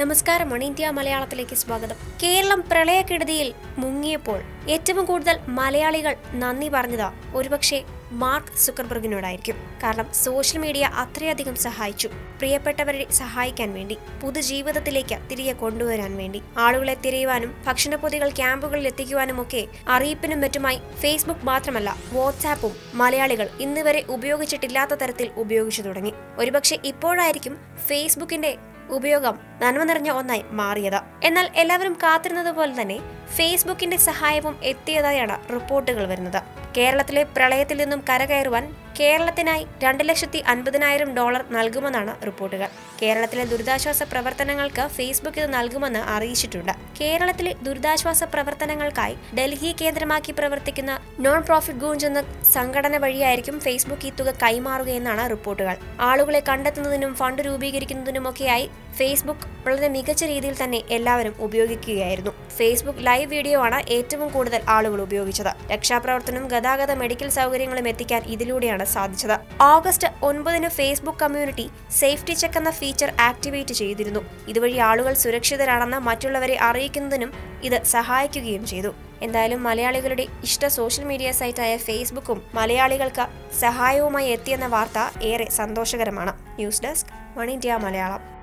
നമസ്കാരം മണി ഇന്ത്യ മലയാളത്തിലേക്ക് സ്വാഗതം കേരളം പ്രളയക്കെടുതിയിൽ മുങ്ങിയപ്പോൾ ഏറ്റവും കൂടുതൽ മലയാളികൾ നന്ദി പറഞ്ഞത് ഒരുപക്ഷെ മാർക്ക് സുക്കർബർഗിനോടായിരിക്കും കാരണം സോഷ്യൽ മീഡിയ അത്രയധികം സഹായിച്ചു പ്രിയപ്പെട്ടവരെ സഹായിക്കാൻ വേണ്ടി പുതുജീവിതത്തിലേക്ക് തിരികെ കൊണ്ടുവരാൻ വേണ്ടി ആളുകളെ തിരയുവാനും ഭക്ഷണപ്പൊതികൾ ക്യാമ്പുകളിൽ എത്തിക്കുവാനും ഒക്കെ അറിയിപ്പിനും മറ്റുമായി ഫേസ്ബുക്ക് മാത്രമല്ല വാട്സാപ്പും മലയാളികൾ ഇന്ന് വരെ ഉപയോഗിച്ചിട്ടില്ലാത്ത തരത്തിൽ ഉപയോഗിച്ചു തുടങ്ങി ഒരുപക്ഷെ ഇപ്പോഴായിരിക്കും ഫേസ്ബുക്കിന്റെ ഉപയോഗം നന്മ നിറഞ്ഞ ഒന്നായി മാറിയത് എന്നാൽ എല്ലാവരും കാത്തിരുന്നത് പോലെ തന്നെ ഫേസ്ബുക്കിന്റെ സഹായവും എത്തിയതായാണ് റിപ്പോർട്ടുകൾ വരുന്നത് കേരളത്തിലെ പ്രളയത്തിൽ നിന്നും കരകയറുവാൻ കേരളത്തിനായി രണ്ട് ലക്ഷത്തി അൻപതിനായിരം ഡോളർ നൽകുമെന്നാണ് റിപ്പോർട്ടുകൾ കേരളത്തിലെ ദുരിതാശ്വാസ പ്രവർത്തനങ്ങൾക്ക് ഫേസ്ബുക്ക് ഇത് നൽകുമെന്ന് അറിയിച്ചിട്ടുണ്ട് കേരളത്തിലെ ദുരിതാശ്വാസ പ്രവർത്തനങ്ങൾക്കായി ഡൽഹി കേന്ദ്രമാക്കി പ്രവർത്തിക്കുന്ന നോൺ പ്രോഫിറ്റ് ഗൂഞ്ച് എന്ന സംഘടന വഴിയായിരിക്കും ഫേസ്ബുക്ക് ഈ തുക കൈമാറുകയെന്നാണ് റിപ്പോർട്ടുകൾ ആളുകളെ കണ്ടെത്തുന്നതിനും ഫണ്ട് രൂപീകരിക്കുന്നതിനുമൊക്കെയായി ഫേസ്ബുക്ക് വളരെ മികച്ച രീതിയിൽ തന്നെ എല്ലാവരും ഉപയോഗിക്കുകയായിരുന്നു ഫേസ്ബുക്ക് ലൈവ് വീഡിയോ ആണ് ഏറ്റവും കൂടുതൽ ആളുകൾ ഉപയോഗിച്ചത് രക്ഷാപ്രവർത്തനവും ഗതാഗത മെഡിക്കൽ സൗകര്യങ്ങളും എത്തിക്കാൻ ഇതിലൂടെയാണ് സാധിച്ചത് ഓഗസ്റ്റ് ഒൻപതിന് ഫേസ്ബുക്ക് കമ്മ്യൂണിറ്റി സേഫ്റ്റി ചെക്ക് എന്ന ഫീച്ചർ ആക്ടിവേറ്റ് ചെയ്തിരുന്നു ഇതുവഴി ആളുകൾ സുരക്ഷിതരാണെന്ന് മറ്റുള്ളവരെ അറിയിക്കുന്നതിനും ഇത് സഹായിക്കുകയും ചെയ്തു എന്തായാലും മലയാളികളുടെ ഇഷ്ട സോഷ്യൽ മീഡിയ സൈറ്റായ ഫേസ്ബുക്കും മലയാളികൾക്ക് സഹായവുമായി എത്തിയെന്ന വാർത്ത ഏറെ സന്തോഷകരമാണ് news desk one India Malayalam